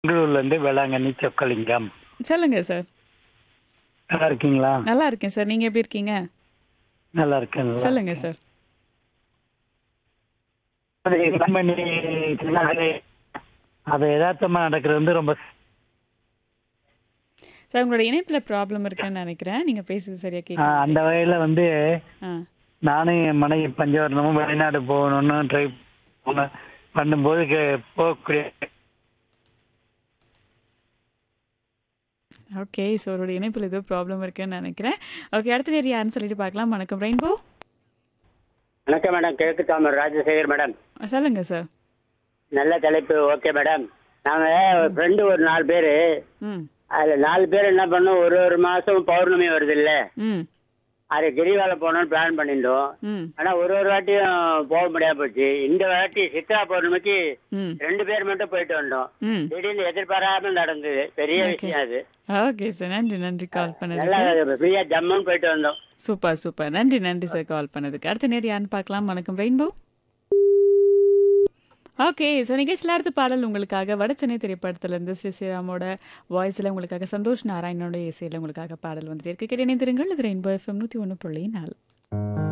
பெங்களூர்லேருந்து வேளாங்கண்ணி சொக்கலிங்கம் சொல்லுங்க சார் நல்லா இருக்கீங்களா நல்லா இருக்கேன் சார் நீங்க எப்படி இருக்கீங்க நல்லா இருக்கேன் நல்லா சொல்லுங்க சார் அது கம்பெனி அது அது யதார்த்தமாக நடக்கிறது வந்து ரொம்ப சார் உங்களோட இணைப்புல ப்ராப்ளம் இருக்குன்னு நினைக்கிறேன் நீங்க பேசுறது சரியா ஆ, கேட்க அந்த வகையில் வந்து ஆ நானும் என் மனைவி பஞ்சவரணமும் வெளிநாடு போகணும்னு ட்ரை பண்ணும்போது கே- போகக்கூடிய ஓகே ஸோ அவரோட இணைப்பில் ஏதோ ப்ராப்ளம் இருக்குன்னு நினைக்கிறேன் ஓகே அடுத்த நேரம் யாருன்னு சொல்லிட்டு பார்க்கலாம் வணக்கம் ரெயின்போ வணக்கம் மேடம் கிழக்கு தாமர் ராஜசேகர் மேடம் சொல்லுங்க சார் நல்ல தலைப்பு ஓகே மேடம் நாங்கள் ஃப்ரெண்டு ஒரு நாலு பேர் ம் அதில் நாலு பேர் என்ன பண்ணோம் ஒரு ஒரு மாதம் பௌர்ணமி வருது இல்லை ம் அது கிரிவால போகணும்னு பிளான் பண்ணியிருந்தோம் ம் ஆனால் ஒரு ஒரு வாட்டியும் போக முடியாம போச்சு இந்த வாட்டி சித்ரா பௌர்ணமிக்கு ம் ரெண்டு பேர் மட்டும் போயிட்டு வந்தோம் ம் திடீர்னு எதிர்பாராமல் நடந்தது பெரிய விஷயம் அது ஓகே சார் நன்றி நன்றி கால் நல்லா பண்ணதுக்கு ஃப்ரீயாக ஜம்முன்னு போயிட்டு வந்தோம் சூப்பர் சூப்பர் நன்றி நன்றி சார் கால் பண்ணதுக்கு அடுத்த நேரம் யாருன்னு பார்க்கலாம் வணக்கம் ரெயின்போ ஓகே ஸோ நிகழ்ச்சியில் அடுத்த பாடல் உங்களுக்காக வடச்சென்னை திரைப்படத்திலிருந்து ஸ்ரீ ஸ்ரீராமோட வாய்ஸில் உங்களுக்காக சந்தோஷ் நாராயணனோட இசையில் உங்களுக்காக பாடல் வந்துட்டு இருக்கு கேட்டு இணைந்திருங்கள் இது ரெயின்போ எஃப்எம் நூற்றி ஒன்று புள்ளி நாலு